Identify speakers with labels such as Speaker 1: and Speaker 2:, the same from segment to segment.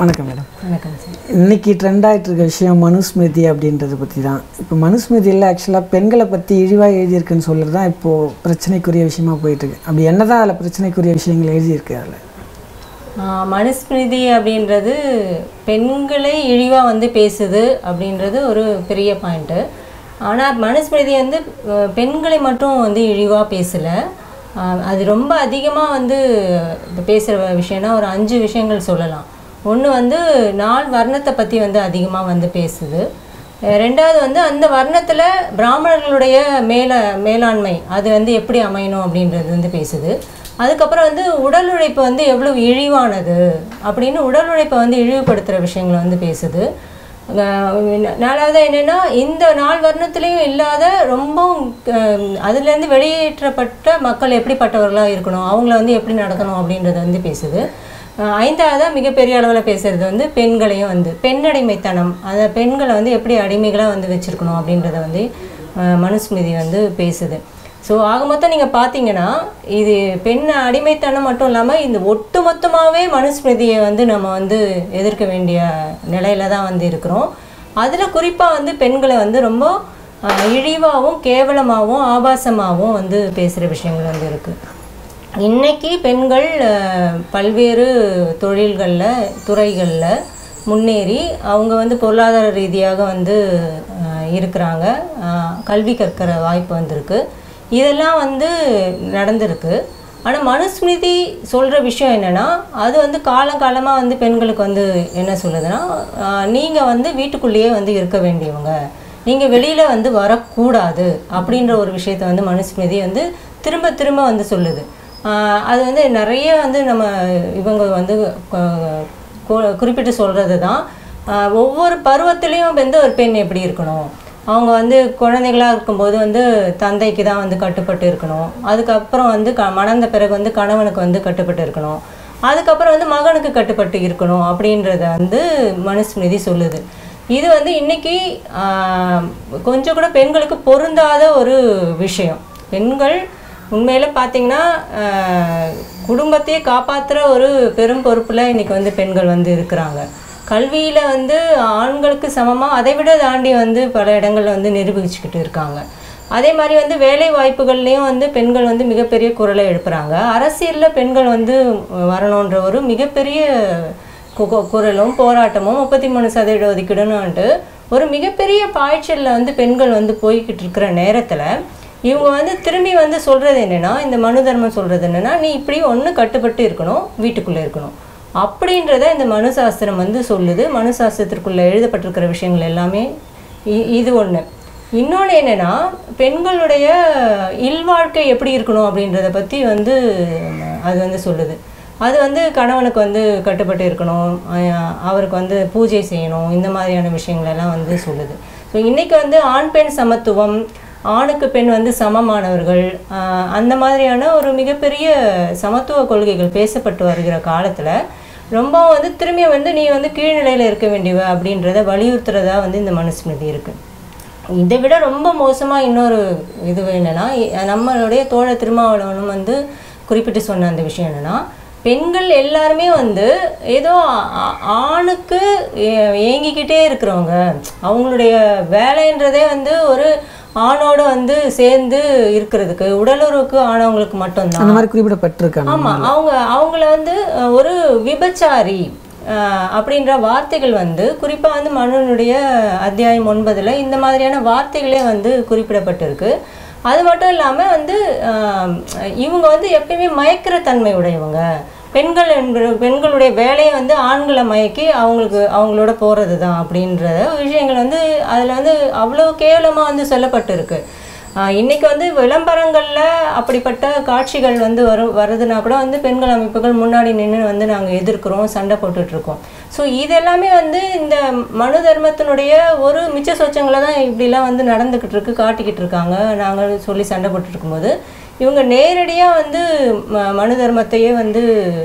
Speaker 1: வணக்கம் மேடம்
Speaker 2: வணக்கம் சார்
Speaker 1: இன்னைக்கு ட்ரெண்ட் ஆகிட்டு இருக்க விஷயம் மனுஸ்மிருதி அப்படின்றத பற்றி தான் இப்போ மனுஸ்மிருதியில் ஆக்சுவலாக பெண்களை பற்றி இழிவாக எழுதியிருக்குன்னு சொல்கிறது தான் இப்போது பிரச்சனைக்குரிய விஷயமா போயிட்டுருக்கு அப்படி என்ன தான் அதில் பிரச்சனைக்குரிய விஷயங்கள் எழுதியிருக்கு அதில்
Speaker 2: ஆஹ் மனுஸ்மிருதி அப்படின்றது பெண்களை இழிவாக வந்து பேசுது அப்படின்றது ஒரு பெரிய பாயிண்ட்டு ஆனால் மனுஸ்மிருதி வந்து அஹ், பெண்களை மட்டும் வந்து இழிவாக பேசலை அது ரொம்ப அதிகமாக வந்து பேசுகிற விஷயம்னா ஒரு அஞ்சு விஷயங்கள் சொல்லலாம் ஒன்று வந்து நால் வர்ணத்தை பற்றி வந்து அதிகமாக வந்து பேசுது அஹ் ரெண்டாவது வந்து அந்த வர்ணத்தில் பிராமணர்களுடைய மேல மேலாண்மை அது வந்து எப்படி அமையணும் அப்படின்றது வந்து பேசுது அதுக்கப்புறம் வந்து உடல் உழைப்பு வந்து எவ்வளவு இழிவானது அப்படின்னு உடல் உழைப்பை வந்து இழிவுபடுத்துகிற விஷயங்களை வந்து பேசுது அஹ் நாலாவது என்னென்னா இந்த நால் வர்ணத்துலேயும் இல்லாத ரொம்ப அதுலேருந்து வெளியேற்றப்பட்ட மக்கள் எப்படிப்பட்டவர்களாக இருக்கணும் அவங்கள வந்து எப்படி நடக்கணும் அப்படின்றத வந்து பேசுது அஹ் ஐந்தாவதா மிகப்பெரிய அளவில் பேசுறது வந்து பெண்களையும் வந்து பெண்ணடிமைத்தனம் அதை பெண்களை வந்து எப்படி அடிமைகளாக வந்து வச்சுருக்கணும் அப்படின்றத வந்து அஹ் மனுஸ்மிருதி வந்து பேசுது ஸோ ஆக மொத்தம் நீங்கள் பார்த்தீங்கன்னா இது பெண் அடிமைத்தனம் மட்டும் இல்லாமல் இந்த ஒட்டு மொத்தமாகவே மனுஸ்மிருதியை வந்து நம்ம வந்து எதிர்க்க வேண்டிய நிலையில தான் வந்து இருக்கிறோம் அதில் குறிப்பாக வந்து பெண்களை வந்து ரொம்ப அஹ், இழிவாகவும் கேவலமாகவும் ஆபாசமாகவும் வந்து பேசுகிற விஷயங்கள் வந்து இருக்குது இன்னைக்கு பெண்கள் அஹ், பல்வேறு தொழில்களில் துறைகளில் முன்னேறி அவங்க வந்து பொருளாதார ரீதியாக வந்து அஹ், இருக்கிறாங்க அஹ், கல்வி கற்கிற வாய்ப்பு வந்திருக்கு இதெல்லாம் வந்து நடந்திருக்கு ஆனால் மனுஸ்மிருதி சொல்கிற விஷயம் என்னென்னா அது வந்து காலங்காலமாக வந்து பெண்களுக்கு வந்து என்ன சொல்லுதுன்னா நீங்கள் வந்து வீட்டுக்குள்ளேயே வந்து இருக்க வேண்டியவங்க நீங்கள் வெளியில் வந்து வரக்கூடாது அப்படின்ற ஒரு விஷயத்தை வந்து மனுஸ்மிருதி வந்து திரும்ப திரும்ப வந்து சொல்லுது ஆஹ் அது வந்து நிறைய வந்து நம்ம இவங்க வந்து கு- கு- குறிப்பிட்டு சொல்கிறது தான் ஆஹ் ஒவ்வொரு பருவத்திலையும் வந்து ஒரு பெண் எப்படி இருக்கணும் அவங்க வந்து குழந்தைகளாக இருக்கும்போது வந்து தந்தைக்கு தான் வந்து கட்டுப்பட்டு இருக்கணும் அதுக்கப்புறம் வந்து க மணந்த பிறகு வந்து கணவனுக்கு வந்து கட்டுப்பட்டு இருக்கணும் அதுக்கப்புறம் வந்து மகனுக்கு கட்டுப்பட்டு இருக்கணும் அப்படின்றத வந்து மனுஸ்மிருதி சொல்லுது இது வந்து இன்னைக்கு ஆஹ், கொஞ்சம் கூட பெண்களுக்கு பொருந்தாத ஒரு விஷயம் பெண்கள் உண்மையில பார்த்தீங்கன்னா ஆஹ், குடும்பத்தையே காப்பாற்றுற ஒரு பெரும் பொறுப்பில் இன்னைக்கு வந்து பெண்கள் வந்து இருக்கிறாங்க கல்வியில் வந்து ஆண்களுக்கு சமமாக அதை விட தாண்டி வந்து பல இடங்கள்ல வந்து நிரூபிச்சுக்கிட்டு இருக்காங்க அதே மாதிரி வந்து வேலை வாய்ப்புகள்லேயும் வந்து பெண்கள் வந்து மிகப்பெரிய குரலை எழுப்புறாங்க அரசியலில் பெண்கள் வந்து வரணுன்ற ஒரு மிகப்பெரிய கு- கு- குரலும் போராட்டமும் முப்பத்தி மூணு சதவீத ஒதுக்கீடுன்னுட்டு ஒரு மிகப்பெரிய பாய்ச்சலில் வந்து பெண்கள் வந்து போய்கிட்டு இருக்கிற நேரத்தில் இவங்க வந்து திரும்பி வந்து சொல்கிறது என்னென்னா இந்த மனு தர்மம் சொல்கிறது என்னென்னா நீ இப்படி ஒன்று கட்டுப்பட்டு இருக்கணும் வீட்டுக்குள்ளே இருக்கணும் அப்படின்றத இந்த மனு சாஸ்திரம் வந்து சொல்லுது மனு சாஸ்திரத்திற்குள்ளே எழுதப்பட்டிருக்கிற விஷயங்கள் எல்லாமே இ- இது ஒன்று இன்னொன்று என்னென்னா பெண்களுடைய இல்வாழ்க்கை எப்படி இருக்கணும் அப்படின்றத பற்றி வந்து அது வந்து சொல்லுது அது வந்து கணவனுக்கு வந்து கட்டுப்பட்டு இருக்கணும் அஹ் அவருக்கு வந்து பூஜை செய்யணும் இந்த மாதிரியான விஷயங்கள் எல்லாம் வந்து சொல்லுது ஸோ இன்றைக்கி வந்து ஆண் பெண் சமத்துவம் ஆணுக்கு பெண் வந்து சமமானவர்கள் ஆஹ் அந்த மாதிரியான ஒரு மிகப்பெரிய சமத்துவ கொள்கைகள் பேசப்பட்டு வருகிற காலத்தில் ரொம்ப வந்து திரும்பி வந்து நீ வந்து கீழ்நிலையில் இருக்க வேண்டியவ அப்படின்றத வலியுறுத்துறதா வந்து இந்த மனுஸ்மிருதி இருக்குது இதை விட ரொம்ப மோசமாக இன்னொரு இது என்னன்னா இ- நம்மளுடைய தோழ திருமாவளவனும் வந்து குறிப்பிட்டு சொன்ன அந்த விஷயம் என்னன்னா பெண்கள் எல்லாருமே வந்து ஏதோ ஆ- ஆணுக்கு ஏ- ஏங்கிக்கிட்டே இருக்கிறவங்க அவங்களுடைய வேலைன்றதே வந்து ஒரு ஆணோட வந்து சேர்ந்து இருக்கிறதுக்கு உடலுறவுக்கு ஆனவங்களுக்கு மட்டும்தான்
Speaker 1: அந்த மாதிரி குறிப்பிடப்பட்டிருக்காங்க
Speaker 2: ஆமா அவங்க அவங்கள வந்து அஹ், ஒரு விபச்சாரி அஹ், அப்படின்ற வார்த்தைகள் வந்து குறிப்பா வந்து மனுனுடைய அத்தியாயம் ஒன்பதுல இந்த மாதிரியான வார்த்தைகளே வந்து குறிப்பிடப்பட்டிருக்கு அது மட்டும் இல்லாம வந்து அஹ், இவங்க வந்து எப்பயுமே மயக்கிற தன்மை உடையவங்க பெண்கள் என்பது பெண்களுடைய வேலையை வந்து ஆண்களை மயக்கி அவங்களுக்கு அவங்களோட போகிறது தான் அப்படின்ற விஷயங்கள் வந்து அதில் வந்து அவ்வளோ கேவலமாக வந்து சொல்லப்பட்டிருக்கு ஆஹ் இன்னைக்கு வந்து விளம்பரங்களில் அப்படிப்பட்ட காட்சிகள் வந்து வரும் வருதுன்னா கூட வந்து பெண்கள் அமைப்புகள் முன்னாடி நின்று வந்து நாங்கள் எதிர்க்கிறோம் சண்டை போட்டுட்டு இருக்கோம் ஸோ இதெல்லாமே வந்து இந்த மனு தர்மத்தினுடைய ஒரு மிச்ச சொச்சங்களை தான் இப்படிலாம் வந்து நடந்துக்கிட்டு இருக்கு காட்டிக்கிட்டு இருக்காங்க நாங்கள் சொல்லி சண்டை போட்டுட்டு இருக்கும்போது இவங்க நேரடியாக வந்து ம- மனு தர்மத்தையே வந்து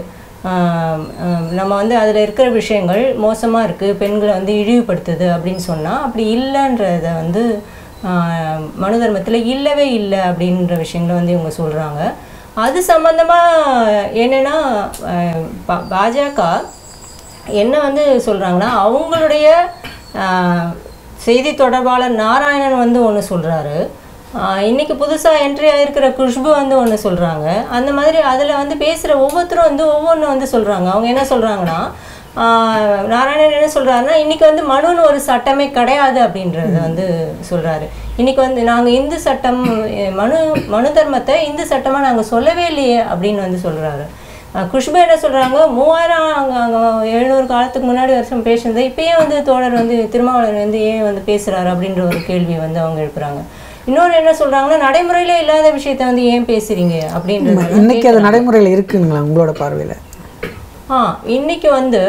Speaker 2: ஆஹ் ஆஹ் நம்ம வந்து அதில் இருக்கிற விஷயங்கள் மோசமாக இருக்குது பெண்களை வந்து இழிவுபடுத்துது அப்படின்னு சொன்னால் அப்படி இல்லைன்றத வந்து ஆஹ் மனு தர்மத்தில் இல்லவே இல்லை அப்படின்ற விஷயங்களை வந்து இவங்க சொல்கிறாங்க அது சம்மந்தமாக என்னென்னா பாஜக என்ன வந்து சொல்கிறாங்கன்னா அவங்களுடைய ஆஹ், செய்தி தொடர்பாளர் நாராயணன் வந்து ஒன்று சொல்கிறாரு இன்னைக்கு புதுசாக என்ட்ரி ஆயிருக்கிற குஷ்பு வந்து ஒன்று சொல்கிறாங்க அந்த மாதிரி அதில் வந்து பேசுகிற ஒவ்வொருத்தரும் வந்து ஒவ்வொன்று வந்து சொல்கிறாங்க அவங்க என்ன சொல்கிறாங்கன்னா நாராயணன் என்ன சொல்கிறாருன்னா இன்னைக்கு வந்து மனுன்னு ஒரு சட்டமே கிடையாது அப்படின்றத வந்து சொல்கிறாரு இன்னைக்கு வந்து நாங்கள் இந்து சட்டம் அஹ், மனு மனு தர்மத்தை இந்து சட்டமாக நாங்கள் சொல்லவே இல்லையே அப்படின்னு வந்து சொல்கிறாரு குஷ்பு என்ன சொல்கிறாங்க மூவாயிரம் அங்கே அங்கே எழுநூறு காலத்துக்கு முன்னாடி வருஷம் பேசுனது இப்பயே வந்து தோழர் வந்து திருமாவளவன் வந்து ஏன் வந்து பேசுகிறாரு அப்படின்ற ஒரு கேள்வியை வந்து அவங்க எழுப்புறாங்க இன்னொரு என்ன சொல்கிறாங்கன்னா நடைமுறையில இல்லாத விஷயத்த வந்து ஏன் பேசுறீங்க அப்படின்றது
Speaker 1: இன்னைக்கு அது நடைமுறையில் இருக்குங்களா உங்களோட பார்வையில்
Speaker 2: ஆ இன்னைக்கு வந்து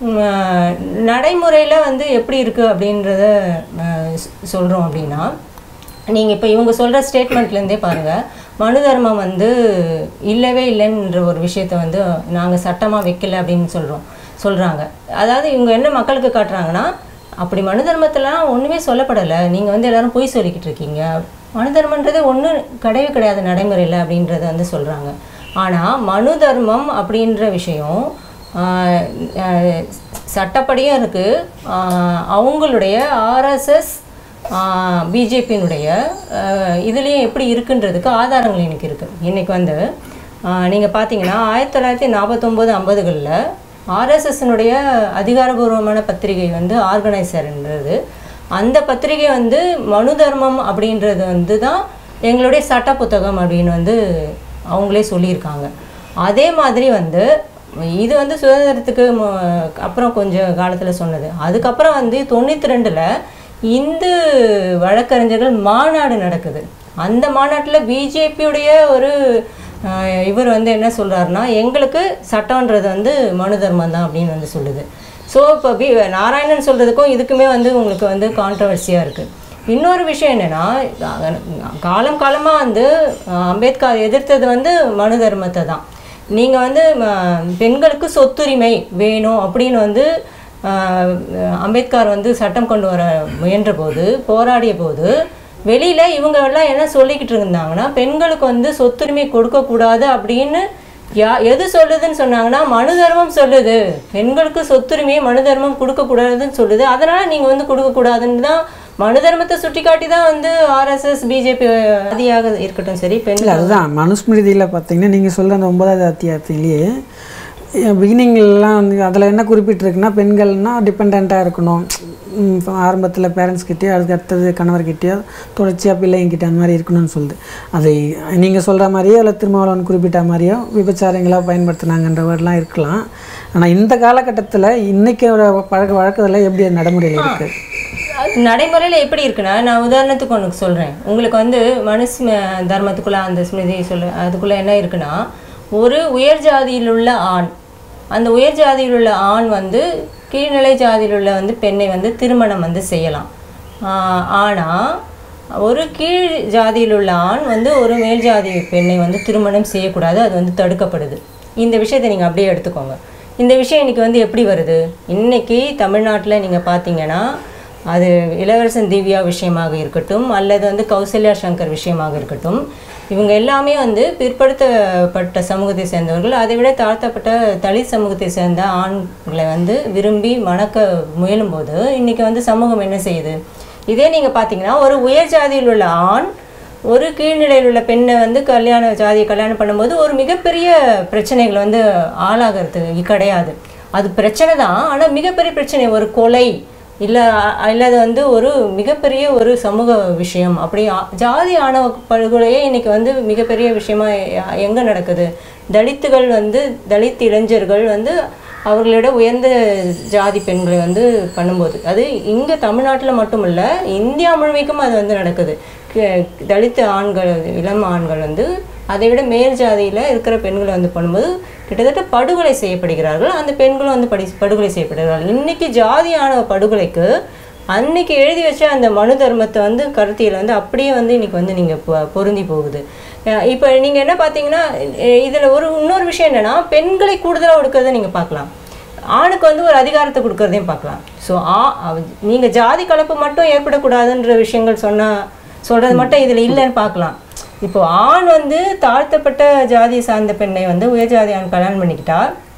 Speaker 2: நடைமுறையில் வந்து எப்படி இருக்குது அப்படின்றத அஹ், சொ- சொல்றோம் அப்படின்னா நீங்கள் இப்போ இவங்க சொல்கிற ஸ்டேட்மெண்ட்லேருந்தே பாருங்கள் மனு தர்மம் வந்து இல்லவே இல்லைன்ற ஒரு விஷயத்த வந்து நாங்கள் சட்டமாக வைக்கல அப்படின்னு சொல்கிறோம் சொல்கிறாங்க அதாவது இவங்க என்ன மக்களுக்கு காட்டுறாங்கன்னா அப்படி மனு தர்மத்திலாம் ஒன்றுமே சொல்லப்படலை நீங்கள் வந்து எல்லாரும் பொய் சொல்லிக்கிட்டு இருக்கீங்க மனு தர்மன்றது ஒன்றும் கிடையவே கிடையாது நடைமுறையில் அப்படின்றத வந்து சொல்கிறாங்க ஆனால் மனு தர்மம் அப்படின்ற விஷயம் ஆஹ், ஆஹ், சட்டப்படியும் இருக்குது அவங்களுடைய ஆர்எஸ்எஸ் பிஜேபியினுடைய இதுலேயும் எப்படி இருக்குன்றதுக்கு ஆதாரங்கள் இன்னைக்கு இருக்குது இன்னைக்கு வந்து நீங்கள் பார்த்தீங்கன்னா ஆயிரத்தி தொள்ளாயிரத்தி நாற்பத்தொம்போது ஐம்பதுகளில் ஆர்எஸ்எஸ்னுடைய அதிகாரபூர்வமான பத்திரிகை வந்து ஆர்கனைசர்ன்றது அந்த பத்திரிகை வந்து மனு தர்மம் அப்படின்றது வந்து தான் எங்களுடைய சட்ட புத்தகம் அப்படின்னு வந்து அவங்களே சொல்லியிருக்காங்க அதே மாதிரி வந்து இது வந்து சுதந்திரத்துக்கு மு- அப்புறம் கொஞ்சம் காலத்தில் சொன்னது அதுக்கப்புறம் வந்து தொண்ணூற்றி ரெண்டில் இந்து வழக்கறிஞர்கள் மாநாடு நடக்குது அந்த மாநாட்டில் பிஜேபியுடைய ஒரு ஆஹ், இவர் வந்து என்ன சொல்றாருன்னா எங்களுக்கு சட்டம்ன்றது வந்து மனு தர்மம் தான் அப்படின்னு வந்து சொல்லுது ஸோ இப்போ பி நாராயணன் சொல்கிறதுக்கும் இதுக்குமே வந்து உங்களுக்கு வந்து கான்ட்ரவர்சியாக இருக்குது இன்னொரு விஷயம் என்னென்னா காலம் காலமாக வந்து அஹ், அம்பேத்கர் எதிர்த்தது வந்து மனு தர்மத்தை தான் நீங்கள் வந்து ம, பெண்களுக்கு சொத்துரிமை வேணும் அப்படின்னு வந்து அஹ், அம்பேத்கர் வந்து சட்டம் கொண்டு வர முயன்ற போது போராடிய போது வெளியில் இவங்க எல்லாம் என்ன சொல்லிக்கிட்டு இருந்தாங்கன்னா பெண்களுக்கு வந்து சொத்துரிமை கொடுக்கக்கூடாது அப்படின்னு யா எது சொல்லுதுன்னு சொன்னாங்கன்னா மனு தர்மம் சொல்லுது பெண்களுக்கு சொத்துரிமையை மனு தர்மம் கொடுக்கக்கூடாதுன்னு சொல்லுது அதனால் நீங்கள் வந்து கொடுக்கக்கூடாதுன்னு தான் மனு தர்மத்தை சுட்டி காட்டி தான் வந்து ஆர்எஸ்எஸ் பிஜேபி அதியாக இருக்கட்டும் சரி பெண்
Speaker 1: இல்லை அதுதான் மனுஸ்மிருதியில் பார்த்தீங்கன்னா நீங்கள் சொல்கிற அந்த ஒன்பதாவது அத்தியாயத்திலேயே பிகினிங்லாம் வந்து அதில் என்ன குறிப்பிட்டிருக்குன்னா பெண்கள்னா டிபெண்ட்டாக இருக்கணும் ஆரம்பத்தில் பேரண்ட்ஸ்கிட்டயோ அதுக்கு அடுத்தது கணவர்கிட்டயோ தொடர்ச்சியாக பிள்ளைங்கிட்ட அந்த மாதிரி இருக்கணும்னு சொல்லுது அதை நீங்கள் சொல்கிற மாதிரியோ இல்லை திருமாவளவன் குறிப்பிட்ட மாதிரியோ விபச்சாரங்களாக பயன்படுத்தினாங்கன்ற வேர்டெலாம் இருக்கலாம் ஆனால் இந்த காலகட்டத்தில் இன்றைக்கோட பழக்க வழக்கத்தில் எப்படி அது நடைமுறையில் இருக்குது
Speaker 2: நடைமுறையில் எப்படி இருக்குன்னா நான் உதாரணத்துக்கு ஒன்று சொல்கிறேன் உங்களுக்கு வந்து மனுஷ தர்மத்துக்குள்ளே அந்த ஸ்மிருதி சொல்ல அதுக்குள்ளே என்ன இருக்குன்னா ஒரு உயர் ஜாதியில் உள்ள ஆண் அந்த உயர் ஜாதியில் உள்ள ஆண் வந்து கீழ்நிலை ஜாதியில் உள்ள வந்து பெண்ணை வந்து திருமணம் வந்து செய்யலாம் ஆனால் ஒரு கீழ் ஜாதியில் உள்ள ஆண் வந்து ஒரு மேல் ஜாதி பெண்ணை வந்து திருமணம் செய்யக்கூடாது அது வந்து தடுக்கப்படுது இந்த விஷயத்தை நீங்கள் அப்படியே எடுத்துக்கோங்க இந்த விஷயம் இன்னைக்கு வந்து எப்படி வருது இன்னைக்கு தமிழ்நாட்டில் நீங்கள் பார்த்தீங்கன்னா அது இளவரசன் திவ்யா விஷயமாக இருக்கட்டும் அல்லது வந்து கௌசல்யா சங்கர் விஷயமாக இருக்கட்டும் இவங்க எல்லாமே வந்து பிற்படுத்தப்பட்ட சமூகத்தை சேர்ந்தவர்கள் அதை விட தாழ்த்தப்பட்ட தலித் சமூகத்தை சேர்ந்த ஆண்களை வந்து விரும்பி மணக்க முயலும்போது இன்னைக்கு வந்து சமூகம் என்ன செய்யுது இதே நீங்கள் பார்த்தீங்கன்னா ஒரு உயர் ஜாதியில் உள்ள ஆண் ஒரு கீழ்நிலையில் உள்ள பெண்ணை வந்து கல்யாண ஜாதியை கல்யாணம் பண்ணும்போது ஒரு மிகப்பெரிய பிரச்சனைகள் வந்து ஆளாகிறது கிடையாது அது பிரச்சனை தான் ஆனால் மிகப்பெரிய பிரச்சனை ஒரு கொலை இல்லை இல்லாத வந்து ஒரு மிகப்பெரிய ஒரு சமூக விஷயம் அப்படி ஆ- ஜாதி ஆணவ படுகொலையே இன்னைக்கு வந்து மிகப்பெரிய விஷயமா எ- எங்க நடக்குது தலித்துகள் வந்து தலித் இளைஞர்கள் வந்து அவர்களோட உயர்ந்த ஜாதி பெண்களை வந்து பண்ணும்போது அது இங்கே தமிழ்நாட்டில் மட்டும் இல்லை இந்தியா முழுமைக்கும் அது வந்து நடக்குது க- தலித் ஆண்கள் இளம் ஆண்கள் வந்து அதை விட மேல் ஜாதியில் இருக்கிற பெண்களை வந்து பண்ணும்போது கிட்டத்தட்ட படுகொலை செய்யப்படுகிறார்கள் அந்த பெண்களும் வந்து படி படுகொலை செய்யப்படுகிறார்கள் இன்னைக்கு ஜாதியான படுகொலைக்கு அன்னைக்கு எழுதி வச்ச அந்த மனு தர்மத்தை வந்து கருத்தியில் வந்து அப்படியே வந்து இன்னைக்கு வந்து நீங்கள் பொருந்தி போகுது அஹ் இப்போ நீங்கள் என்ன பார்த்தீங்கன்னா இதில் ஒரு இன்னொரு விஷயம் என்னன்னா பெண்களை கூடுதலாக ஒடுக்கிறத நீங்கள் பார்க்கலாம் ஆணுக்கு வந்து ஒரு அதிகாரத்தை கொடுக்கறதையும் பார்க்கலாம் ஸோ ஆ நீங்கள் ஜாதி கலப்பு மட்டும் ஏற்படக்கூடாதுன்ற விஷயங்கள் சொன்னால் சொல்கிறது மட்டும் இதில் இல்லைன்னு பார்க்கலாம் இப்போ ஆண் வந்து தாழ்த்தப்பட்ட ஜாதியை சார்ந்த பெண்ணை வந்து உயர் ஜாதி ஆண் கல்யாணம் பண்ணிக்கிட்டா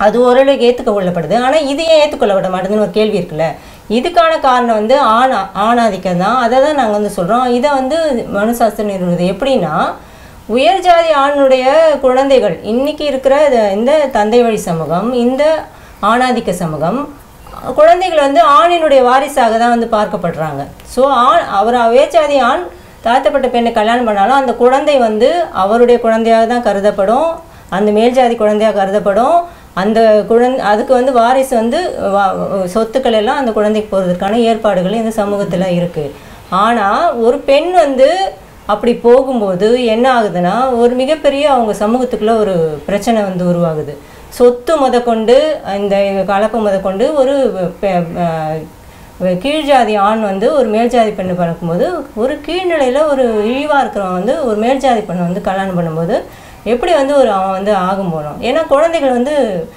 Speaker 2: அது ஓரளவுக்கு ஏற்றுக்கொள்ளப்படுது ஆனால் இது ஏன் ஏற்றுக்கொள்ளப்பட மாட்டேங்குதுன்னு ஒரு கேள்வி இருக்குல்ல இதுக்கான காரணம் வந்து ஆண் ஆணாதிக்கம் தான் அதை தான் நாங்கள் வந்து சொல்கிறோம் இதை வந்து மனுசாஸ்திரம் நிறுவனது எப்படின்னா உயர் ஜாதி ஆணுடைய குழந்தைகள் இன்னைக்கு இருக்கிற இந்த- இந்த தந்தை வழி சமூகம் இந்த ஆணாதிக்க சமூகம் குழந்தைகள் வந்து ஆணினுடைய வாரிசாக தான் வந்து பார்க்கப்படுறாங்க ஸோ ஆண் அவர் உயர்ஜாதி ஆண் தாழ்த்தப்பட்ட பெண்ணை கல்யாணம் பண்ணாலும் அந்த குழந்தை வந்து அவருடைய குழந்தையாக தான் கருதப்படும் அந்த மேல்ஜாதி குழந்தையாக கருதப்படும் அந்த குழந்தை அதுக்கு வந்து வாரிசு வந்து வா- சொத்துக்கள் எல்லாம் அந்த குழந்தைக்கு போகிறதுக்கான ஏற்பாடுகள் இந்த சமூகத்தில் இருக்குது ஆனால் ஒரு பெண் வந்து அப்படி போகும்போது என்ன ஆகுதுன்னா ஒரு மிகப்பெரிய அவங்க சமூகத்துக்குள்ள ஒரு பிரச்சனை வந்து உருவாகுது சொத்து முதற்கொண்டு இந்த கலப்பு முதற்கொண்டு ஒரு பெ- அஹ் கீழ்ஜாதி ஆண் வந்து ஒரு மேல்ஜாதி பெண்ணை பார்க்கும்போது ஒரு கீழ்நிலையில் ஒரு இழிவாக இருக்கிறவன் வந்து ஒரு மேல்ஜாதி பெண்ணை வந்து கல்யாணம் பண்ணும்போது எப்படி வந்து ஒரு அவன் வந்து ஆகும் போகணும் ஏன்னா குழந்தைகள் வந்து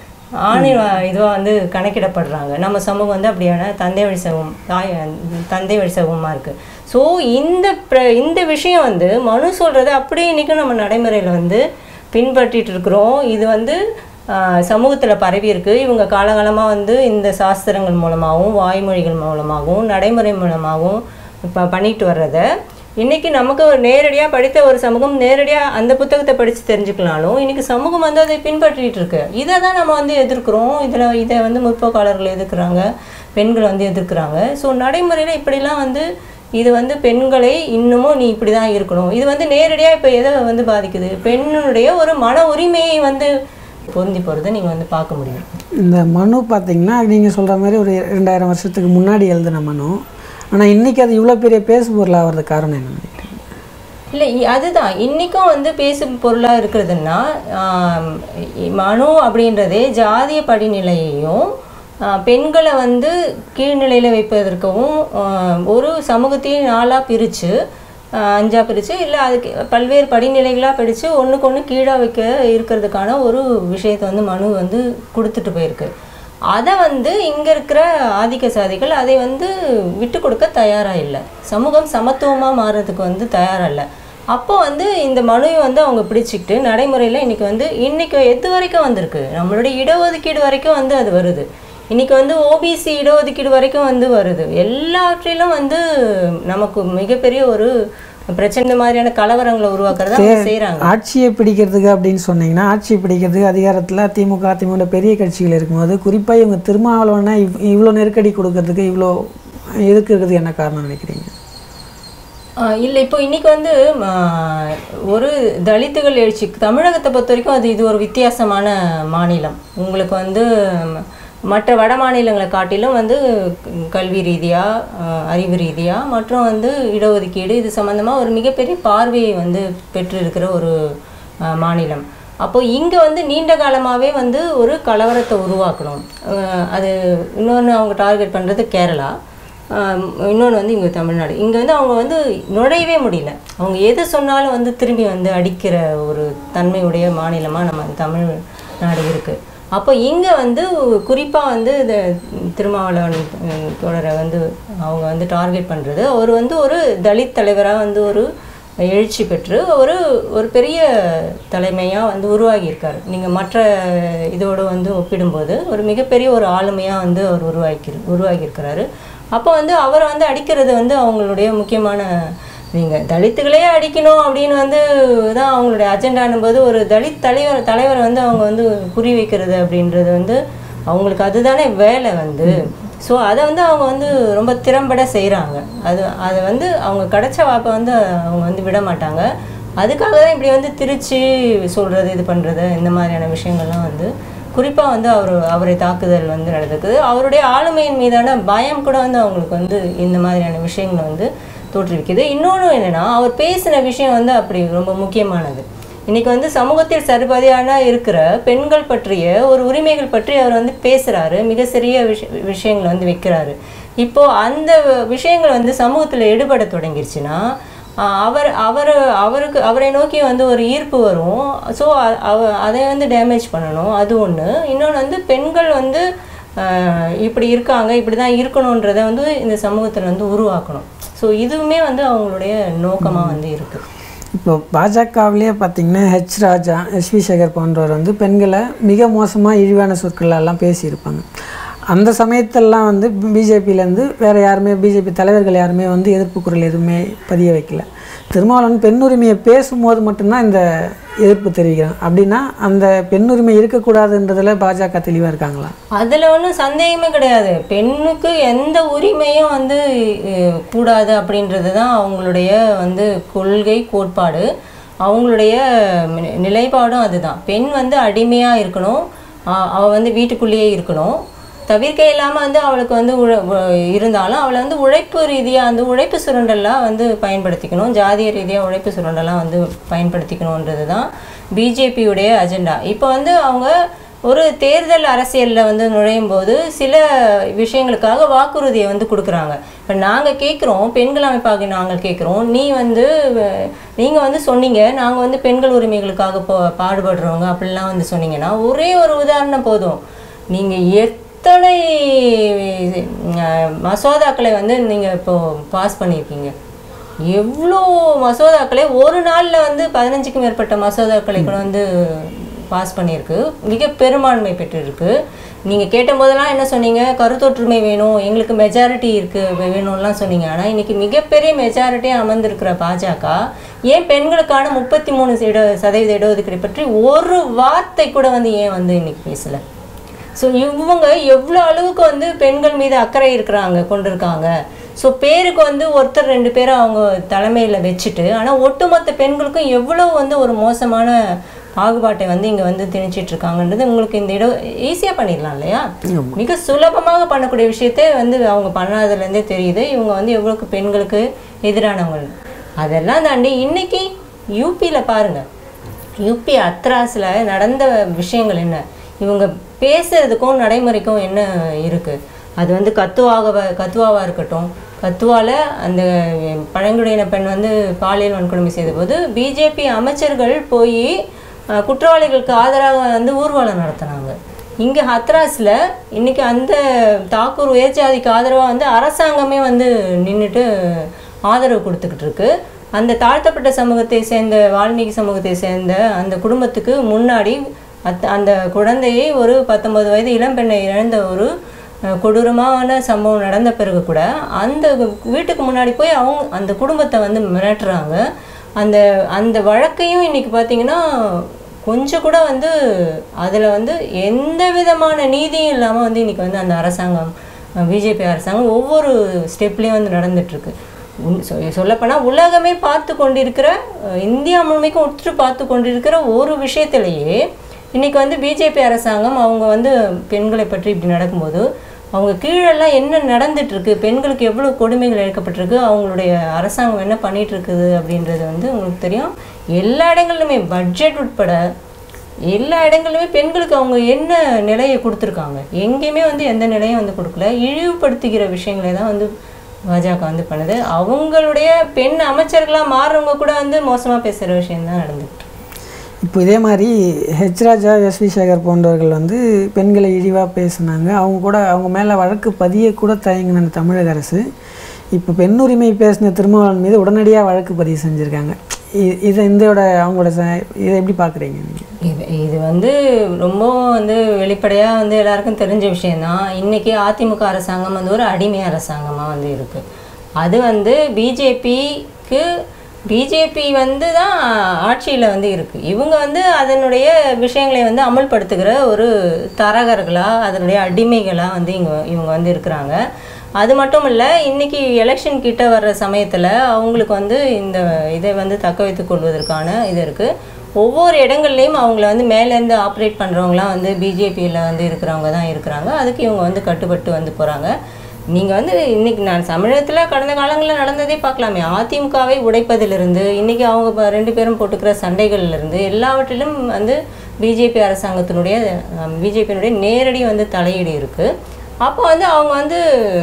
Speaker 2: ஆணின் இதுவாக வந்து கணக்கிடப்படுறாங்க நம்ம சமூகம் வந்து அப்படியான தந்தை வழி சமூகம் தாய் தந்தை வழி சமூகமாக இருக்குது ஸோ இந்த பிர- இந்த விஷயம் வந்து மனு சொல்கிறத அப்படியே இன்றைக்கும் நம்ம நடைமுறையில் வந்து பின்பற்றிட்டு இருக்கிறோம் இது வந்து சமூகத்தில் பரவி இருக்கு இவங்க காலகாலமாக வந்து இந்த சாஸ்திரங்கள் மூலமாகவும் வாய்மொழிகள் மூலமாகவும் நடைமுறை மூலமாகவும் இப்போ பண்ணிட்டு வர்றத இன்னைக்கு நமக்கு ஒரு நேரடியாக படித்த ஒரு சமூகம் நேரடியாக அந்த புத்தகத்தை படித்து தெரிஞ்சுக்கலாலும் இன்னைக்கு சமூகம் வந்து அதை பின்பற்றிட்டு இருக்கு இதை தான் நம்ம வந்து எதிர்க்கிறோம் இதில் இதை வந்து முற்போக்காளர்கள் எதிர்க்கிறாங்க பெண்கள் வந்து எதிர்க்கிறாங்க ஸோ நடைமுறையில் இப்படிலாம் வந்து இது வந்து பெண்களை இன்னமும் நீ இப்படி தான் இருக்கணும் இது வந்து நேரடியாக இப்போ எதை வந்து பாதிக்குது பெண்ணுடைய ஒரு மன உரிமையை வந்து பொருந்தி போகிறத நீங்கள் வந்து பார்க்க முடியும்
Speaker 1: இந்த மனு பார்த்தீங்கன்னா நீங்கள் சொல்கிற மாதிரி ஒரு ரெண்டாயிரம் வருஷத்துக்கு முன்னாடி எழுதின மனு ஆனால் இன்றைக்கி அது இவ்வளோ பெரிய பேசு பொருள் ஆகிறதுக்கு காரணம் என்ன நினைக்கிறீங்க
Speaker 2: இல்லை இ- அதுதான் இன்றைக்கும் வந்து பேசும் பொருளாக இருக்கிறதுன்னா ஆம், இ- மனு அப்படின்றதே ஜாதிய படிநிலையையும் ஆ, பெண்களை வந்து கீழ்நிலையில் வைப்பதற்கும் ஆ, ஒரு சமூகத்தையும் நாளாக பிரித்து அஞ்சா பிரித்து இல்லை அதுக்கு பல்வேறு படிநிலைகளாக பிரித்து ஒன்றுக்கு ஒன்று கீழாக வைக்க இருக்கிறதுக்கான ஒரு விஷயத்தை வந்து மனு வந்து கொடுத்துட்டு போயிருக்கு அதை வந்து இங்கே இருக்கிற ஆதிக்க சாதிகள் அதை வந்து விட்டு கொடுக்க தயாராக இல்லை சமூகம் சமத்துவமாக மாறுறதுக்கு வந்து தயாராக இல்லை அப்போ வந்து இந்த மனுவை வந்து அவங்க பிடிச்சிக்கிட்டு நடைமுறையில் இன்னைக்கு வந்து இன்னைக்கு எது வரைக்கும் வந்திருக்கு நம்மளுடைய இடஒதுக்கீடு வரைக்கும் வந்து அது வருது இன்னைக்கு வந்து ஓபிசி இடஒதுக்கீடு வரைக்கும் வந்து வருது எல்லாவற்றிலும் வந்து நமக்கு மிகப்பெரிய ஒரு பிரச்சனை இந்த மாதிரியான கலவரங்களை உருவாக்குறத அவங்க செய்கிறாங்க
Speaker 1: ஆட்சியை பிடிக்கிறதுக்கு அப்படின்னு சொன்னீங்கன்னா ஆட்சியை பிடிக்கிறதுக்கு அதிகாரத்தில் திமுக அதிமுக பெரிய கட்சிகள் இருக்கும்போது குறிப்பாக இவங்க திருமாவளவனை இவ் இவ்வளோ நெருக்கடி கொடுக்கறதுக்கு இவ்வளோ எதுக்குறதுக்கு என்ன காரணம் நினைக்கிறீங்க
Speaker 2: இல்லை இப்போ இன்னைக்கு வந்து ஆ, ஒரு தலித்துகள் எழுச்சி தமிழகத்தை பொறுத்த வரைக்கும் அது இது ஒரு வித்தியாசமான மாநிலம் உங்களுக்கு வந்து ம், மற்ற வட மாநிலங்களை காட்டிலும் வந்து க- கல்வி ரீதியாக அறிவு ரீதியாக மற்றும் வந்து இடஒதுக்கீடு இது சம்மந்தமாக ஒரு மிகப்பெரிய பார்வையை வந்து பெற்றிருக்கிற ஒரு ஆ, மாநிலம் அப்போ இங்கே வந்து நீண்ட காலமாகவே வந்து ஒரு கலவரத்தை உருவாக்கணும் அஹ் அது இன்னொன்று அவங்க டார்கெட் பண்ணுறது கேரளா இன்னொன்று வந்து இங்கே தமிழ்நாடு இங்கே வந்து அவங்க வந்து நுழையவே முடியல அவங்க எது சொன்னாலும் வந்து திரும்பி வந்து அடிக்கிற ஒரு தன்மையுடைய மாநிலமாக நம்ம தமிழ்நாடு இருக்குது அப்போ இங்கே வந்து குறிப்பாக வந்து இந்த திருமாவளவன் அஹ், தொடரை வந்து அவங்க வந்து டார்கெட் பண்ணுறது அவர் வந்து ஒரு தலித் தலைவராக வந்து ஒரு எழுச்சி பெற்று ஒரு ஒரு பெரிய தலைமையாக வந்து உருவாகியிருக்காரு நீங்கள் மற்ற இதோடு வந்து ஒப்பிடும்போது ஒரு மிகப்பெரிய ஒரு ஆளுமையாக வந்து அவர் உருவாக்கி உருவாகியிருக்கிறாரு அப்போ வந்து அவரை வந்து அடிக்கிறது வந்து அவங்களுடைய முக்கியமான நீங்கள் தலித்துகளே அடிக்கணும் அப்படின்னு வந்து தான் அவங்களுடைய அஜெண்டானும் போது ஒரு தலித் தலைவர் தலைவரை வந்து அவங்க வந்து குறி வைக்கிறது அப்படின்றது வந்து அவங்களுக்கு அதுதானே வேலை வந்து ஸோ அதை வந்து அவங்க வந்து ரொம்ப திறம்பட செய்கிறாங்க அது அதை வந்து அவங்க கிடைச்ச வாய்ப்பை வந்து அவங்க வந்து விட மாட்டாங்க அதுக்காக தான் இப்படி வந்து திருச்சி சொல்கிறது இது பண்ணுறது இந்த மாதிரியான விஷயங்கள்லாம் வந்து குறிப்பாக வந்து அவர் அவரை தாக்குதல் வந்து நடந்திருக்குது அவருடைய ஆளுமையின் மீதான பயம் கூட வந்து அவங்களுக்கு வந்து இந்த மாதிரியான விஷயங்களை வந்து தோற்றுவிக்குது இன்னொன்று என்னென்னா அவர் பேசின விஷயம் வந்து அப்படி ரொம்ப முக்கியமானது இன்னைக்கு வந்து சமூகத்தில் சரிபாதியான இருக்கிற பெண்கள் பற்றிய ஒரு உரிமைகள் பற்றி அவர் வந்து பேசுறாரு மிக சிறிய விஷ விஷயங்களை வந்து வைக்கிறாரு இப்போ அந்த விஷயங்கள் வந்து சமூகத்தில் எடுபட தொடங்கிருச்சுன்னா ஆஹ் அவர் அவர் அவருக்கு அவரை நோக்கி வந்து ஒரு ஈர்ப்பு வரும் ஸோ அவ அதை வந்து டேமேஜ் பண்ணணும் அது ஒன்று இன்னொன்று வந்து பெண்கள் வந்து ஆஹ் இப்படி இருக்காங்க இப்படி தான் இருக்கணுன்றதை வந்து இந்த சமூகத்தில் வந்து உருவாக்கணும் ஸோ இதுவுமே வந்து அவங்களுடைய நோக்கமாக வந்து இருக்குது
Speaker 1: இப்போ பாஜகவிலே பார்த்தீங்கன்னா ஹெச் ராஜா எஸ்வி சேகர் போன்றவர் வந்து பெண்களை மிக மோசமாக இழிவான சொற்கள் எல்லாம் பேசியிருப்பாங்க அந்த சமயத்தெல்லாம் வந்து பிஜேபியிலேருந்து வேறு யாருமே பிஜேபி தலைவர்கள் யாருமே வந்து எதிர்ப்பு குரல் எதுவுமே பதிய வைக்கல திருமாவளவன் பெண் உரிமையை பேசும்போது மட்டும்தான் இந்த எதிர்ப்பு தெரிவிக்கிறான் அப்படின்னா அந்த பெண் உரிமை இருக்கக்கூடாதுன்றதுல பாஜக தெளிவாக இருக்காங்களா
Speaker 2: அதில் ஒன்றும் சந்தேகமே கிடையாது பெண்ணுக்கு எந்த உரிமையும் வந்து அஹ், கூடாது அப்படின்றது தான் அவங்களுடைய வந்து கொள்கை கோட்பாடு அவங்களுடைய நி- நிலைப்பாடும் அதுதான் பெண் வந்து அடிமையாக இருக்கணும் அ- அவ வந்து வீட்டுக்குள்ளேயே இருக்கணும் தவிர்க்க இல்லாமல் வந்து அவளுக்கு வந்து உழ உ- இருந்தாலும் அவளை வந்து உழைப்பு ரீதியாக வந்து உழைப்பு சுரண்டெல்லாம் வந்து பயன்படுத்திக்கணும் ஜாதிய ரீதியாக உழைப்பு சுரண்டெல்லாம் வந்து பயன்படுத்திக்கணுன்றது தான் பிஜேபியுடைய அஜெண்டா இப்போ வந்து அவங்க ஒரு தேர்தல் அரசியலில் வந்து நுழையும் போது சில விஷயங்களுக்காக வாக்குறுதியை வந்து கொடுக்குறாங்க இப்போ நாங்கள் கேட்குறோம் பெண்கள் அமைப்பாக நாங்கள் கேட்குறோம் நீ வந்து நீங்கள் வந்து சொன்னீங்க நாங்கள் வந்து பெண்கள் உரிமைகளுக்காக போ பாடுபடுறவங்க அப்படிலாம் வந்து சொன்னீங்கன்னா ஒரே ஒரு உதாரணம் போதும் நீங்கள் எத்தனை அஹ், மசோதாக்களை வந்து நீங்கள் இப்போ பாஸ் பண்ணியிருக்கீங்க எவ்வளோ மசோதாக்களை ஒரு நாளில் வந்து பதினஞ்சுக்கும் மேற்பட்ட மசோதாக்களை கூட வந்து பாஸ் பண்ணியிருக்கு மிக பெரும்பான்மை பெற்றிருக்கு நீங்கள் கேட்டபோதெல்லாம் என்ன சொன்னீங்க கருத்தொற்றுமை வேணும் எங்களுக்கு மெஜாரிட்டி இருக்குது வேணும்லாம் சொன்னீங்க ஆனால் இன்னைக்கு மிகப்பெரிய மெஜாரிட்டியாக அமர்ந்திருக்கிற பாஜக ஏன் பெண்களுக்கான முப்பத்தி மூணு இட சதவீத இடஒதுக்கீடு பற்றி ஒரு வார்த்தை கூட வந்து ஏன் வந்து இன்னைக்கு பேசலை ஸோ இவங்க எவ்வளோ அளவுக்கு வந்து பெண்கள் மீது அக்கறை இருக்கிறாங்க கொண்டிருக்காங்க ஸோ பேருக்கு வந்து ஒருத்தர் ரெண்டு பேரை அவங்க தலைமையில் வச்சுட்டு ஆனால் ஒட்டுமொத்த பெண்களுக்கும் எவ்வளோ வந்து ஒரு மோசமான பாகுபாட்டை வந்து இங்கே வந்து திணிச்சிட்டு இருக்காங்கன்றது உங்களுக்கு இந்த இடம் ஈஸியாக பண்ணிடலாம் இல்லையா மிக சுலபமாக பண்ணக்கூடிய விஷயத்தை வந்து அவங்க பண்ணாததுலேருந்தே தெரியுது இவங்க வந்து எவ்வளோக்கு பெண்களுக்கு எதிரானவங்க அதெல்லாம் தாண்டி இன்னைக்கு யூபியில் பாருங்கள் யூபி அத்ராஸில் நடந்த விஷயங்கள் என்ன இவங்க பேசுறதுக்கும் நடைமுறைக்கும் என்ன இருக்குது அது வந்து கத்துவாக கத்துவாவாக இருக்கட்டும் கத்துவால அந்த பழங்குடியின பெண் வந்து பாலியல் வன்கொடுமை செய்தபோது பிஜேபி அமைச்சர்கள் போய் அஹ், குற்றவாளிகளுக்கு ஆதரவாக வந்து ஊர்வலம் நடத்தினாங்க இங்கே ஹத்ராஸில் இன்னைக்கு அந்த தாக்கூர் உயர்ஜாதிக்கு ஆதரவாக வந்து அரசாங்கமே வந்து நின்றுட்டு ஆதரவு கொடுத்துக்கிட்டு இருக்கு அந்த தாழ்த்தப்பட்ட சமூகத்தை சேர்ந்த வால்மீகி சமூகத்தை சேர்ந்த அந்த குடும்பத்துக்கு முன்னாடி அத் அந்த குழந்தையை ஒரு பத்தொன்பது வயது இளம்பெண்ணை இழந்த ஒரு அஹ், கொடூரமான சம்பவம் நடந்த பிறகு கூட அந்த வீட்டுக்கு முன்னாடி போய் அவங்க அந்த குடும்பத்தை வந்து மிரட்டுறாங்க அந்த அந்த வழக்கையும் இன்னைக்கு பார்த்தீங்கன்னா கொஞ்சம் கூட வந்து அதில் வந்து எந்த விதமான நீதியும் இல்லாமல் வந்து இன்னைக்கு வந்து அந்த அரசாங்கம் பிஜேபி அரசாங்கம் ஒவ்வொரு ஸ்டெப்லேயும் வந்து நடந்துட்டுருக்கு உன் சொ சொல்லப்போனால் உலகமே பார்த்து கொண்டிருக்கிற அஹ், இந்தியா முழுமைக்கும் உற்று பார்த்து கொண்டிருக்கிற ஒரு விஷயத்திலேயே இன்னைக்கு வந்து பிஜேபி அரசாங்கம் அவங்க வந்து பெண்களை பற்றி இப்படி நடக்கும்போது அவங்க கீழெல்லாம் என்ன நடந்துட்டு இருக்கு பெண்களுக்கு எவ்வளோ கொடுமைகள் இழைக்கப்பட்டிருக்கு அவங்களுடைய அரசாங்கம் என்ன பண்ணிட்டு இருக்குது அப்படின்றது வந்து உங்களுக்கு தெரியும் எல்லா இடங்கள்லுமே பட்ஜெட் உட்பட எல்லா இடங்கள்லுமே பெண்களுக்கு அவங்க என்ன நிலையை கொடுத்துருக்காங்க எங்கேயுமே வந்து எந்த நிலையும் வந்து கொடுக்கல இழிவுபடுத்துகிற விஷயங்களை தான் வந்து பாஜக வந்து பண்ணுது அவங்களுடைய பெண் அமைச்சர்களாக மாறுறவங்க கூட வந்து மோசமாக பேசுகிற விஷயம் தான் நடந்துட்டு
Speaker 1: இப்போ இதே மாதிரி H Raja S V Sekhar போன்றவர்கள் வந்து பெண்களை இழிவாக பேசுனாங்க அவங்க கூட அவங்க மேலே வழக்கு பதிய கூட தயங்கின தமிழக அரசு இப்போ பெண் உரிமை பேசின திருமாவளவன் மீது உடனடியாக வழக்கு பதிவு செஞ்சுருக்காங்க இ- இதை இதோட அவங்களோட ச- இதை எப்படி பார்க்குறீங்க நீங்கள்
Speaker 2: இது இது வந்து ரொம்ப வந்து வெளிப்படையாக வந்து எல்லாருக்கும் தெரிஞ்ச விஷயம்தான் இன்னைக்கு அதிமுக அரசாங்கம் வந்து ஒரு அடிமை அரசாங்கமாக வந்து இருக்கு அது வந்து பிஜேபிக்கு பிஜேபி வந்து தான் ஆட்சியில் வந்து இருக்கு இவங்க வந்து அதனுடைய விஷயங்களை வந்து அமல்படுத்துகிற ஒரு தரகர்களாக அதனுடைய அடிமைகளாக வந்து இங்க இவங்க வந்து இருக்கிறாங்க அது மட்டும் இல்லை இன்னைக்கு எலெக்ஷன் கிட்ட வர்ற சமயத்தில் அவங்களுக்கு வந்து இந்த இதை வந்து தக்க வைத்துக் கொள்வதற்கான இது இருக்குது ஒவ்வொரு இடங்கள்லையும் அவங்கள வந்து மேலேருந்து ஆப்ரேட் பண்ணுறவங்களாம் வந்து பிஜேபியில் வந்து இருக்கிறவங்க தான் இருக்கிறாங்க அதுக்கு இவங்க வந்து கட்டுப்பட்டு வந்து போகிறாங்க நீங்கள் வந்து இன்னைக்கு நான் தமிழகத்தில் கடந்த காலங்களில் நடந்ததே பார்க்கலாமே அதிமுகவை உடைப்பதிலிருந்து இன்னைக்கு அவங்க ப- ரெண்டு பேரும் போட்டுக்கிற சண்டைகள்லேருந்து எல்லாவற்றிலும் வந்து பிஜேபி அரசாங்கத்தினுடைய பிஜேபியினுடைய நேரடி வந்து தலையீடு இருக்குது அப்போ வந்து அவங்க வந்து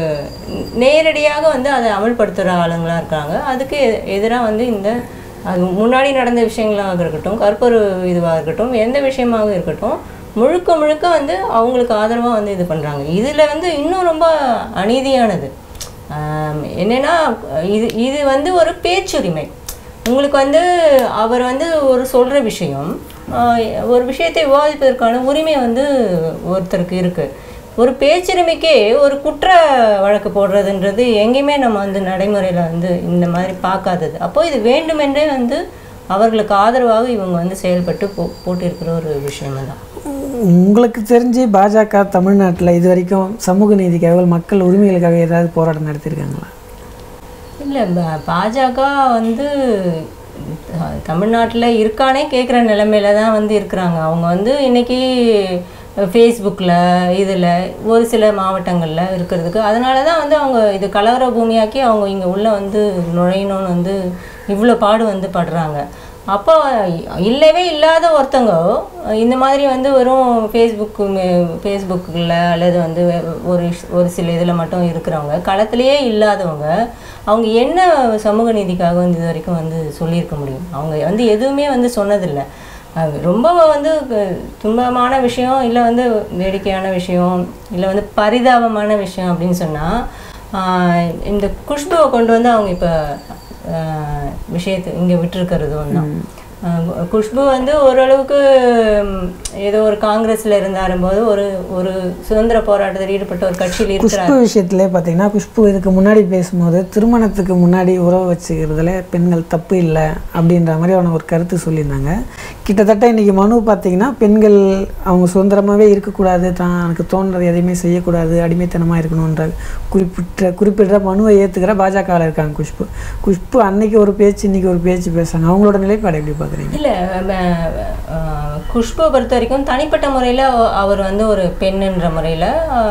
Speaker 2: நேரடியாக வந்து அதை அமல்படுத்துகிற ஆளுங்களாக இருக்காங்க அதுக்கு எதிராக வந்து இந்த அது முன்னாடி நடந்த விஷயங்களாக இருக்கட்டும் கற்பொரு இதுவாக இருக்கட்டும் எந்த விஷயமாக இருக்கட்டும் முழுக்க முழுக்க வந்து அவங்களுக்கு ஆதரவாக வந்து இது பண்ணுறாங்க இதில் வந்து இன்னும் ரொம்ப அநீதியானது ஆம், என்னன்னா இது இது வந்து ஒரு பேச்சுரிமை உங்களுக்கு வந்து அவர் வந்து ஒரு சொல்கிற விஷயம் ஆஹ், ஒரு விஷயத்தை விவாதிப்பதற்கான உரிமை வந்து ஒருத்தருக்கு இருக்குது ஒரு பேச்சுரிமைக்கே ஒரு குற்ற வழக்கு போடுறதுன்றது எங்கேயுமே நம்ம வந்து நடைமுறையில் வந்து இந்த மாதிரி பார்க்காதது அப்போ இது வேண்டுமென்றே வந்து அவர்களுக்கு ஆதரவாக இவங்க வந்து செயல்பட்டு போ போட்டிருக்கிற ஒரு விஷயம் தான்
Speaker 1: உங்களுக்கு தெரிஞ்சு பாஜக தமிழ்நாட்டில் இது வரைக்கும் சமூக நீதிக்காக மக்கள் உரிமைகளுக்காக ஏதாவது போராட்டம் நடத்தியிருக்காங்களா
Speaker 2: இல்லை பாஜக வந்து தமிழ்நாட்டில் இருக்கானே கேட்குற நிலைமையில தான் வந்து இருக்கிறாங்க அவங்க வந்து இன்னைக்கு ஃபேஸ்புக்கில் இதில் ஒரு சில மாவட்டங்களில் இருக்கிறதுக்கு அதனால தான் வந்து அவங்க இது கலவர பூமியாக்கி அவங்க இங்கே உள்ளே வந்து நுழையணும்னு வந்து இவ்வளோ பாடு வந்து படுறாங்க அப்போ இல்லவே இல்லாத ஒருத்தங்க இந்த மாதிரி வந்து வெறும் ஃபேஸ்புக்கு ஃபேஸ்புக்கில் அல்லது வந்து ஒரு ஒரு சில இதில் மட்டும் இருக்கிறவங்க களத்திலேயே இல்லாதவங்க அவங்க என்ன சமூக நீதிக்காக வந்து இது வரைக்கும் வந்து சொல்லியிருக்க முடியும் அவங்க வந்து எதுவுமே வந்து சொன்னதில்லை அது ரொம்ப வந்து கு- துன்பமான விஷயம் இல்லை வந்து வேடிக்கையான விஷயம் இல்லை வந்து பரிதாபமான விஷயம் அப்படின்னு சொன்னால் இந்த குஷ்புவை கொண்டு வந்து அவங்க இப்போ விஷயத்தை இங்கே விட்டுருக்கிறது ஒன்று குஷ்பு வந்து ஓரளவுக்கு ம், ஏதோ ஒரு காங்கிரஸில் இருந்தாரும்போது ஒரு ஒரு சுதந்திர போராட்டத்தில் ஈடுபட்ட ஒரு கட்சியில் இருக்கிறார்
Speaker 1: குஷ்பு விஷயத்திலே பார்த்தீங்கன்னா குஷ்பு இதுக்கு முன்னாடி பேசும்போது திருமணத்துக்கு முன்னாடி உறவு வச்சுக்கிறதுல பெண்கள் தப்பு இல்லை அப்படின்ற மாதிரி அவங்க ஒரு கருத்து சொல்லியிருந்தாங்க கிட்டத்தட்ட இன்றைக்கி மனு பார்த்தீங்கன்னா பெண்கள் அவங்க சுதந்திரமாகவே இருக்கக்கூடாது தான் எனக்கு தோன்றது எதையுமே செய்யக்கூடாது அடிமைத்தனமாக இருக்கணுன்ற குறிப்பிட்ட குறிப்பிட்ட மனுவை ஏற்றுக்கிற பாஜகவில் இருக்காங்க குஷ்பு குஷ்பு அன்னைக்கு ஒரு பேச்சு இன்னைக்கு ஒரு பேச்சு பேசுகிறாங்க அவங்களோட நிலைப்பாடு எப்படி பார்க்குறீங்க
Speaker 2: இல்லை குஷ்புவை பொறுத்த வரைக்கும் தனிப்பட்ட முறையில் அவர் வந்து ஒரு பெண்ணுன்ற முறையில்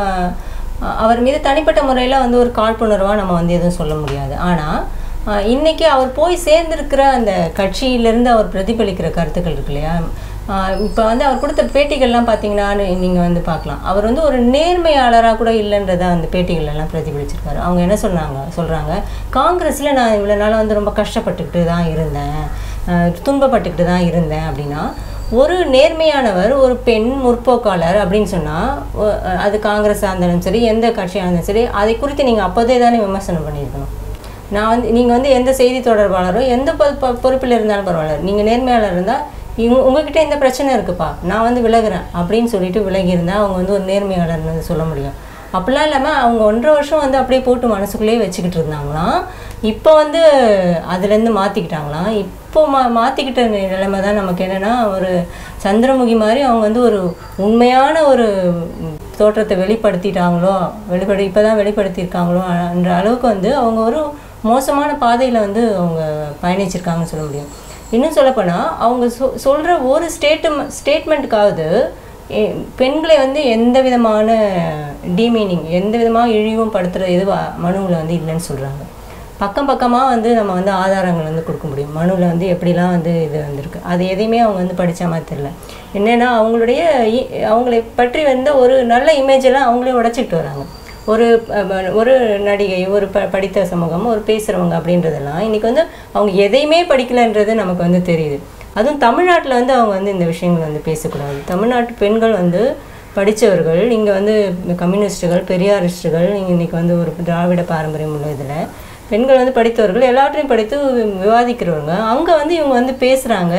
Speaker 2: அவர் மீது தனிப்பட்ட முறையில் வந்து ஒரு காழ்ப்புணர்வாக நம்ம வந்து எதுவும் சொல்ல முடியாது ஆனால் இன்னைக்கு அவர் போய் சேர்ந்திருக்கிற அந்த கட்சியிலேருந்து அவர் பிரதிபலிக்கிற கருத்துக்கள் இருக்கு இல்லையா இப்போ வந்து அவர் கொடுத்த பேட்டிகள்லாம் பார்த்தீங்கன்னா நீங்கள் வந்து பார்க்கலாம் அவர் வந்து ஒரு நேர்மையாளராக கூட இல்லைன்றதை அந்த பேட்டிகள் எல்லாம் பிரதிபலிச்சிருக்காரு அவங்க என்ன சொன்னாங்க சொல்கிறாங்க காங்கிரஸில் நான் இவ்வளோ நாளாக வந்து ரொம்ப கஷ்டப்பட்டுக்கிட்டு தான் இருந்தேன் அஹ் துன்பப்பட்டுக்கிட்டு தான் இருந்தேன் அப்படின்னா ஒரு நேர்மையானவர் ஒரு பெண் முற்போக்காளர் அப்படின்னு சொன்னால் அது காங்கிரஸாக இருந்தாலும் சரி எந்த கட்சியாக இருந்தாலும் சரி அதை குறித்து நீங்கள் அப்போதே தானே விமர்சனம் பண்ணியிருக்கணும் நான் வந்து நீங்கள் வந்து எந்த செய்தி தொடர்பாளரோ எந்த பொ- பொ- பொறுப்பில் இருந்தாலும் பரவாயில்ல நீங்கள் நேர்மையாளர் இருந்தால் இவங்க உங்ககிட்ட இந்த பிரச்சனை இருக்குப்பா நான் வந்து விலகுறேன் அப்படின்னு சொல்லிட்டு விலகி இருந்தால் அவங்க வந்து ஒரு நேர்மையாளர்னு வந்து சொல்ல முடியும் அப்படிலாம் இல்லாமல் அவங்க ஒன்றரை வருஷம் வந்து அப்படியே போட்டு மனசுக்குள்ளேயே வச்சுக்கிட்டு இருந்தாங்களாம் இப்போ வந்து அதுலேருந்து மாற்றிக்கிட்டாங்களாம் இப்போ மா மாற்றிக்கிட்ட நிலைமை தான் நமக்கு என்னென்னா ஒரு சந்திரமுகி மாதிரி அவங்க வந்து ஒரு உண்மையான ஒரு ம், தோற்றத்தை வெளிப்படுத்திட்டாங்களோ வெளிப்படு இப்போ தான் வெளிப்படுத்தியிருக்காங்களோ என்ற அளவுக்கு வந்து அவங்க ஒரு மோசமான பாதையில் வந்து அவங்க பயணிச்சிருக்காங்கன்னு சொல்ல முடியும் இன்னும் சொல்லப்போனால் அவங்க சொ சொல்கிற ஒரு ஸ்டேட்டு ஸ்டேட்மெண்ட்டுக்காவது எ- பெண்களை வந்து எந்த விதமான டீமீனிங் எந்த விதமாக இழிவும் படுத்துகிற இது மனுவில் வந்து இல்லைன்னு சொல்கிறாங்க பக்கம் பக்கமாக வந்து நம்ம வந்து ஆதாரங்கள் வந்து கொடுக்க முடியும் மனுவில் வந்து எப்படிலாம் வந்து இது வந்திருக்கு அது எதையுமே அவங்க வந்து படிச்ச மாதிரி தெரியல என்னென்னா அவங்களுடைய இ- அவங்களை பற்றி வந்த ஒரு நல்ல இமேஜ் எல்லாம் அவங்களே உடைச்சிக்கிட்டு வராங்க ஒரு அஹ், ஒரு நடிகை ஒரு ப படித்த சமூகம் ஒரு பேசுகிறவங்க அப்படின்றதெல்லாம் இன்றைக்கி வந்து அவங்க எதையுமே படிக்கலைன்றது நமக்கு வந்து தெரியுது அதுவும் தமிழ்நாட்டில் வந்து அவங்க வந்து இந்த விஷயங்கள் வந்து பேசக்கூடாது தமிழ்நாட்டு பெண்கள் வந்து படித்தவர்கள் இங்கே வந்து கம்யூனிஸ்ட்டுகள் பெரியாரிஸ்ட்டுகள் இங்கே இன்றைக்கி வந்து ஒரு திராவிட பாரம்பரியம் உள்ள இதில் பெண்கள் வந்து படித்தவர்கள் எல்லாவற்றையும் படித்து விவாதிக்கிறவங்க அங்கே வந்து இவங்க வந்து பேசுகிறாங்க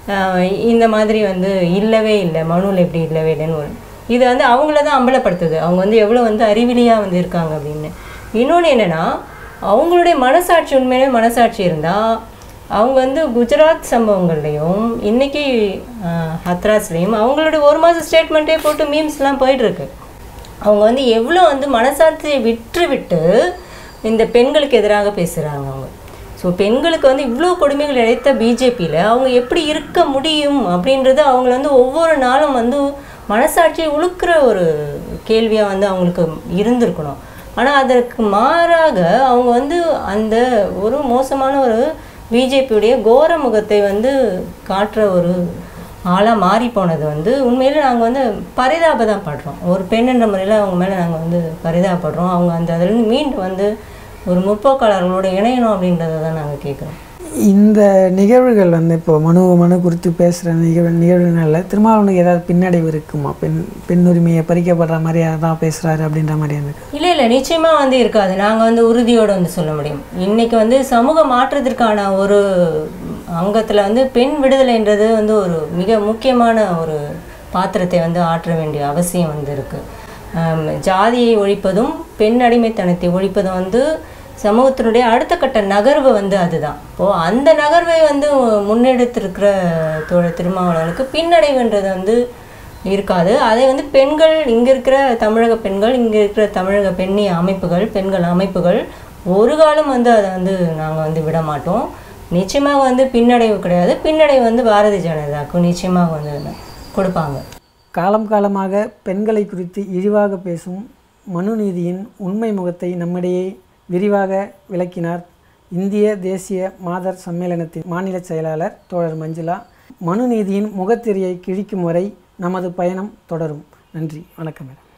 Speaker 2: இந்த மாதிரி வந்து இல்லவே இல்லை மனுவில் எப்படி இல்லவே இல்லைன்னு ஒரு இது வந்து அவங்கள தான் அம்பலப்படுத்துது அவங்க வந்து எவ்வளோ வந்து அறிவிலியாக வந்து இருக்காங்க அப்படின்னு இன்னொன்று என்னென்னா அவங்களுடைய மனசாட்சி உண்மையிலே மனசாட்சி இருந்தால் அவங்க வந்து குஜராத் சம்பவங்கள்லையும் இன்னைக்கு அஹ், ஹத்ராஸ்லேயும் அவங்களுடைய ஒரு மாதம் ஸ்டேட்மெண்ட்டே போட்டு மீம்ஸ்லாம் போயிட்டுருக்கு அவங்க வந்து எவ்வளோ வந்து மனசாட்சியை விற்று விட்டு இந்த பெண்களுக்கு எதிராக பேசுகிறாங்க அவங்க ஸோ பெண்களுக்கு வந்து இவ்வளோ கொடுமைகள் இழைத்த பிஜேபியில் அவங்க எப்படி இருக்க முடியும் அப்படின்றது அவங்கள வந்து ஒவ்வொரு நாளும் வந்து மனசாட்சியை உழுக்கிற ஒரு கேள்வியாக வந்து அவங்களுக்கு இருந்திருக்கணும் ஆனால் அதற்கு மாறாக அவங்க வந்து அந்த ஒரு மோசமான ஒரு பிஜேபியுடைய கோர முகத்தை வந்து காட்டுற ஒரு ஆளாக மாறி போனது வந்து உண்மையில நாங்கள் வந்து பரிதாபம் படுறோம் ஒரு பெண்ணுன்ற முறையில் அவங்க மேலே நாங்கள் வந்து பரிதாபப்படுறோம் அவங்க அந்த அதுலேருந்து மீண்டு வந்து ஒரு முற்போக்காளர்களோட இணையணும் அப்படின்றத தான் நாங்கள் கேட்குறோம்
Speaker 1: இந்த நிகழ்வுகள் வந்து இப்போ மனு மனு குறித்து பேசுகிற நிகழ்வு நிகழ்வுகளில் திருமாவளவனுக்கு ஏதாவது பின்னடைவு இருக்குமா பெண் பெண் உரிமையை பறிக்கப்படுற மாதிரி தான் பேசுகிறாரு அப்படின்ற மாதிரி இருக்கு
Speaker 2: இல்லை இல்லை நிச்சயமாக வந்து இருக்காது நாங்கள் வந்து உறுதியோடு வந்து சொல்ல முடியும் இன்னைக்கு வந்து சமூக மாற்றத்திற்கான ஒரு அங்கத்தில் வந்து பெண் விடுதலைன்றது வந்து ஒரு மிக முக்கியமான ஒரு பாத்திரத்தை வந்து ஆற்ற வேண்டிய அவசியம் வந்து இருக்குது ஜாதியை ஒழிப்பதும் பெண் அடிமைத்தனத்தை ஒழிப்பதும் வந்து சமூகத்தினுடைய அடுத்த கட்ட நகர்வு வந்து அதுதான் இப்போது அந்த நகர்வை வந்து முன்னெடுத்திருக்கிற தோழர் திருமாவளவனுக்கு பின்னடைவுன்றது வந்து இருக்காது அதை வந்து பெண்கள் இங்கே இருக்கிற தமிழக பெண்கள் இங்கே இருக்கிற தமிழக பெண்ணிய அமைப்புகள் பெண்கள் அமைப்புகள் ஒரு காலம் வந்து அதை வந்து நாங்கள் வந்து விட மாட்டோம் நிச்சயமாக வந்து பின்னடைவு கிடையாது பின்னடைவு வந்து பாரதிய ஜனதாவுக்கு நிச்சயமாக வந்து கொடுப்பாங்க
Speaker 1: காலம் காலமாக பெண்களை குறித்து இழிவாக பேசும் மனுநீதியின் உண்மை முகத்தை நம்மிடையே விரிவாக விளக்கினார் இந்திய தேசிய மாதர் சம்மேளனத்தின் மாநில செயலாளர் தோழர் மஞ்சுளா மனுநீதியின் முகத்திரையை கிழிக்கும் வரை நமது பயணம் தொடரும் நன்றி வணக்கம் மேடம்